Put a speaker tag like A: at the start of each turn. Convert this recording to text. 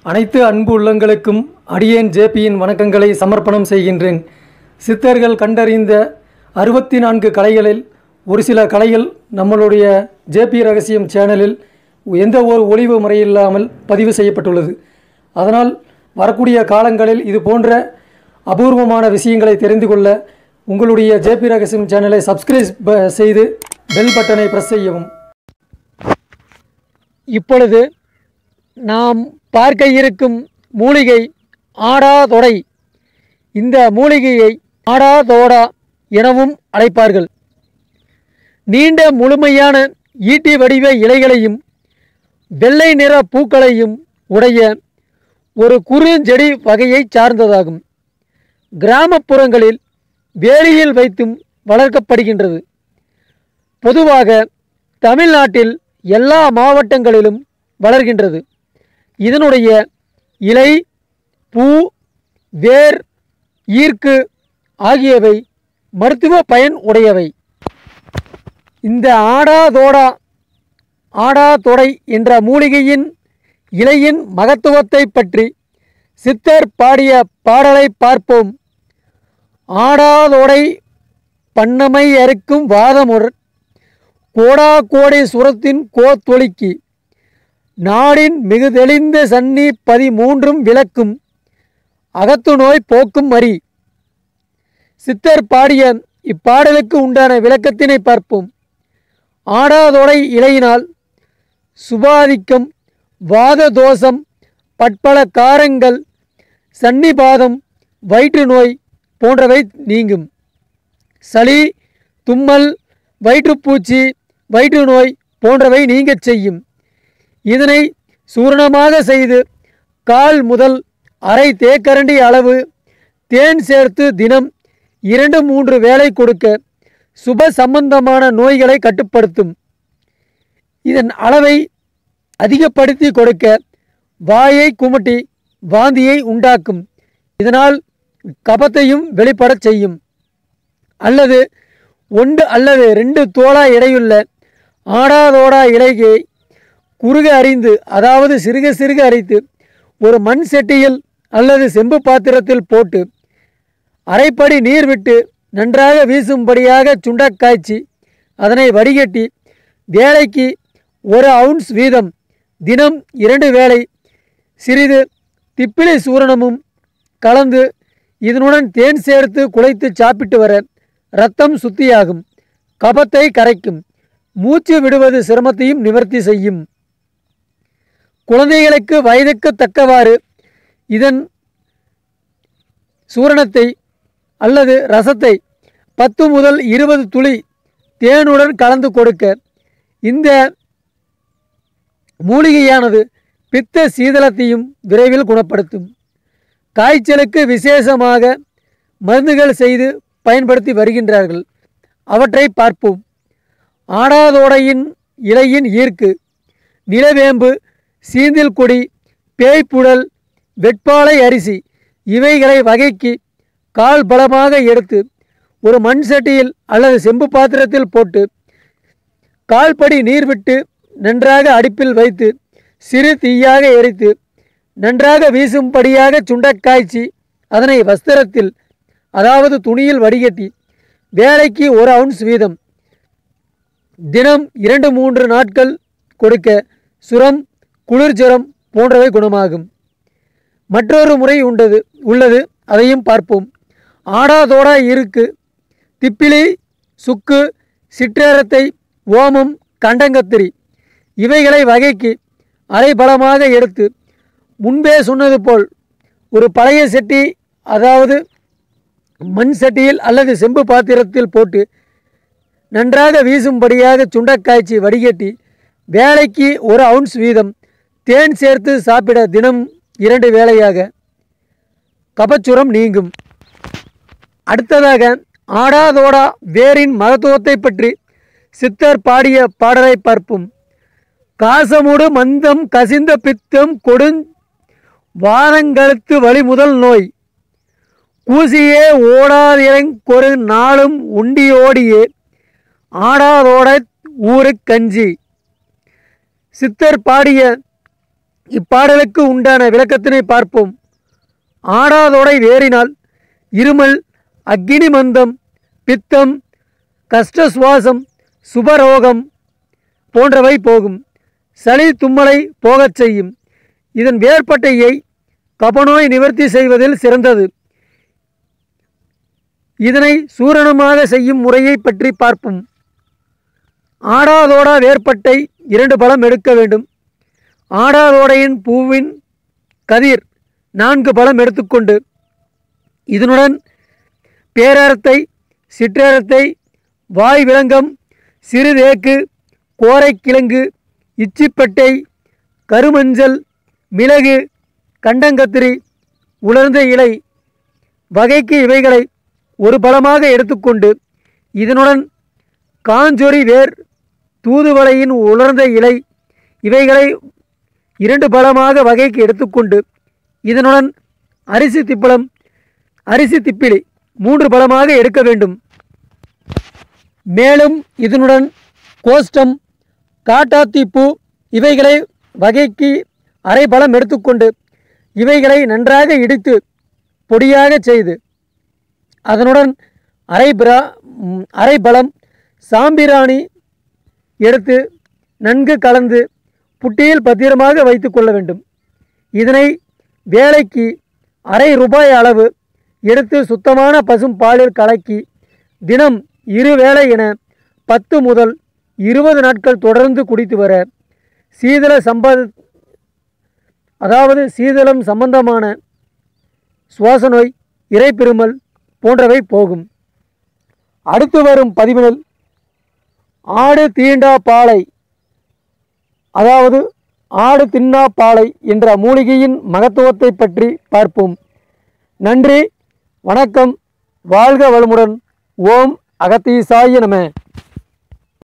A: அனைத்து அன்பு உள்ளங்களுக்கும் அடியேன் ஜேபியின் வணக்கங்களை சமர்ப்பணம் செய்கின்றேன் சித்தர்கள் கண்டறிந்த அறுபத்தி நான்கு கலைகளில் ஒரு சில கலைகள் நம்மளுடைய ஜேபி ரகசியம் சேனலில் எந்த ஒரு ஒளிவு முறையில்லாமல் பதிவு செய்யப்பட்டுள்ளது அதனால் வரக்கூடிய காலங்களில் இது போன்ற அபூர்வமான விஷயங்களை தெரிந்து கொள்ள உங்களுடைய ஜேபி ரகசியம் சேனலை சப்ஸ்கிரைப் செய்து பெல் பட்டனை பிரஸ் செய்யவும் இப்பொழுது நாம் பார்க்க இருக்கும் மூலிகை ஆடாதொடை இந்த மூலிகையை ஆடாதோடா எனவும் அழைப்பார்கள் நீண்ட முழுமையான ஈட்டி வடிவ இலைகளையும் வெள்ளை நிற பூக்களையும் உடைய ஒரு குறுஞ்செடி வகையைச் சார்ந்ததாகும் கிராமப்புறங்களில் வேலியில் வைத்தும் வளர்க்கப்படுகின்றது பொதுவாக தமிழ்நாட்டில் எல்லா மாவட்டங்களிலும் வளர்கின்றது இதனுடைய இலை பூ வேர் ஈர்க்கு ஆகியவை மருத்துவ பயன் உடையவை இந்த ஆடாதோடா ஆடாதொடை என்ற மூலிகையின் இலையின் மகத்துவத்தை பற்றி சித்தர் பாடிய பாடலை பார்ப்போம் ஆடாதொடை பண்ணமை அறுக்கும் வாதமுர் கோடா கோடை சுரத்தின் கோத்தொலிக்கு நாடின் மிகு தெளிந்த சன்னி பதிமூன்றும் விளக்கும் அகத்து நோய் போக்கும் மறி சித்தர் பாடிய இப்பாடலுக்கு உண்டான விளக்கத்தினை பார்ப்போம் ஆடாதொடை இலையினால் சுபாதிக்கம் வாத தோஷம் பட்பல காரங்கள் சன்னிபாதம் வயிற்று நோய் போன்றவை நீங்கும் சளி தும்மல் வயிற்றுப்பூச்சி வயிற்று நோய் போன்றவை நீங்கச் செய்யும் இதனை சூரணமாக செய்து கால் முதல் அரை தேக்கரண்டி அளவு தேன் சேர்த்து தினம் இரண்டு மூன்று வேளை கொடுக்க சுப சம்பந்தமான நோய்களை கட்டுப்படுத்தும் இதன் அளவை அதிகப்படுத்தி கொடுக்க வாயை குமட்டி வாந்தியை உண்டாக்கும் இதனால் கபத்தையும் வெளிப்படச் செய்யும் அல்லது ஒன்று அல்லது ரெண்டு தோளா எடையுள்ள ஆடாதோடா இலையை குறுக அறிந்து அதாவது சிறுக சிறுக அரைத்து ஒரு மண் செட்டியில் அல்லது செம்பு பாத்திரத்தில் போட்டு அரைப்படி நீர் விட்டு நன்றாக வீசும்படியாக சுண்டக் காய்ச்சி அதனை வடிகட்டி வேலைக்கு ஒரு அவுன்ஸ் வீதம் தினம் இரண்டு வேளை சிறிது திப்பிலி சூரணமும் கலந்து இதனுடன் தேன் சேர்த்து குழைத்து சாப்பிட்டு வர இரத்தம் சுத்தியாகும் கபத்தை கரைக்கும் மூச்சு விடுவது சிரமத்தையும் நிவர்த்தி செய்யும் குழந்தைகளுக்கு வயதுக்கு தக்கவாறு இதன் சூரணத்தை அல்லது ரசத்தை பத்து முதல் இருபது துளி தேனுடன் கலந்து கொடுக்க இந்த மூலிகையானது பித்த சீதளத்தையும் விரைவில் குணப்படுத்தும் காய்ச்சலுக்கு விசேஷமாக மருந்துகள் செய்து பயன்படுத்தி வருகின்றார்கள் அவற்றை பார்ப்போம் ஆடாதோடையின் இலையின் ஈர்க்கு நிலவேம்பு சீந்தில் கொடி பேய்ப்புடல் வெட்பாலை அரிசி இவைகளை வகைக்கு கால் பலமாக எடுத்து ஒரு மண் சட்டியில் அல்லது செம்பு பாத்திரத்தில் போட்டு கால்படி நீர் விட்டு நன்றாக அடுப்பில் வைத்து சிறு தீயாக எரித்து நன்றாக வீசும்படியாக சுண்டக் காய்ச்சி அதனை வஸ்திரத்தில் அதாவது துணியில் வடிகட்டி வேலைக்கு ஒரு அவுன்ஸ் வீதம் தினம் இரண்டு மூன்று நாட்கள் கொடுக்க சுரம் குளிர்ஜுரம் போன்றவை குணமாகும் மற்றொரு முறை உண்டது உள்ளது அதையும் பார்ப்போம் ஆடாதோடா இருக்கு திப்பிலி சுக்கு சிற்றேரத்தை ஓமம் கண்டங்கத்திரி இவைகளை வகைக்கு அரைபலமாக எடுத்து முன்பே சொன்னது போல் ஒரு பழைய செட்டி அதாவது மண் சட்டியில் அல்லது செம்பு பாத்திரத்தில் போட்டு நன்றாக வீசும்படியாக சுண்டக்காய்ச்சி வடிகட்டி வேலைக்கு ஒரு அவுன்ஸ் வீதம் தேன் சேர்த்து சாப்பிட தினம் இரண்டு வேளையாக கபச்சுரம் நீங்கும் அடுத்ததாக ஆடாதோடா வேரின் மகத்துவத்தை பற்றி சித்தர் பாடிய பாடலை பார்ப்போம் காசமுடு மந்தம் கசிந்த பித்தம் கொடுஞ் வாதங்கழுத்து வழி முதல் நோய் கூசியே ஓடாதிரங்கொரு நாளும் உண்டியோடியே ஆடாதோட ஊரு கஞ்சி சித்தர் பாடிய இப்பாடலுக்கு உண்டான விளக்கத்தினை பார்ப்போம் ஆடாதோடை வேறினால் இருமல் அக்கினி மந்தம் பித்தம் கஷ்ட சுவாசம் சுபரோகம் போன்றவை போகும் சளி தும்மலை போகச் செய்யும் இதன் வேர்பட்டையை கபநோய் நிவர்த்தி செய்வதில் சிறந்தது இதனை சூரணமாக செய்யும் முறையை பற்றி பார்ப்போம் ஆடாதோடா வேர்பட்டை இரண்டு பழம் எடுக்க வேண்டும் ஆடாதோடையின் பூவின் கதிர் நான்கு பழம் எடுத்துக்கொண்டு இதனுடன் பேரரத்தை சிற்றரத்தை வாய் விலங்கம் சிறுதேக்கு கோரைக்கிழங்கு இச்சிப்பட்டை கருமஞ்சள் மிளகு கண்டங்கத்திரி உலர்ந்த இலை வகைக்கு இவைகளை ஒரு பழமாக எடுத்துக்கொண்டு இதனுடன் காஞ்சொரி வேர் தூதுவளையின் உலர்ந்த இலை இவைகளை இரண்டு பழமாக வகைக்கு எடுத்துக்கொண்டு இதனுடன் அரிசி திப்பளம் அரிசி திப்பிலி மூன்று பழமாக எடுக்க வேண்டும் மேலும் இதனுடன் கோஷ்டம் காட்டாத்தி பூ இவைகளை வகைக்கு அரை பழம் எடுத்துக்கொண்டு இவைகளை நன்றாக இடித்து பொடியாக செய்து அதனுடன் அரை பிரா ம், அரை பழம் சாம்பிராணி எடுத்து நன்கு கலந்து புட்டியில் பத்திரமாக வைத்து கொள்ள வேண்டும் இதனை வேலைக்கு அரை ரூபாய் அளவு எடுத்து சுத்தமான பசும் பாலில் கலக்கி தினம் இரு வேளை என பத்து முதல் இருபது நாட்கள் தொடர்ந்து குடித்து வர சீதள சம்ப அதாவது சீதளம் சம்பந்தமான சுவாச நோய் இறைப்பெருமல் போன்றவை போகும் அடுத்து வரும் பதிவினில் ஆடு தீண்டா பாலை அதாவது ஆடு தின்னா பாலை என்ற மூலிகையின் மகத்துவத்தை பற்றி பார்ப்போம் நன்றி வணக்கம் வாழ்க வளமுடன் ஓம் அகத்தீசாய நம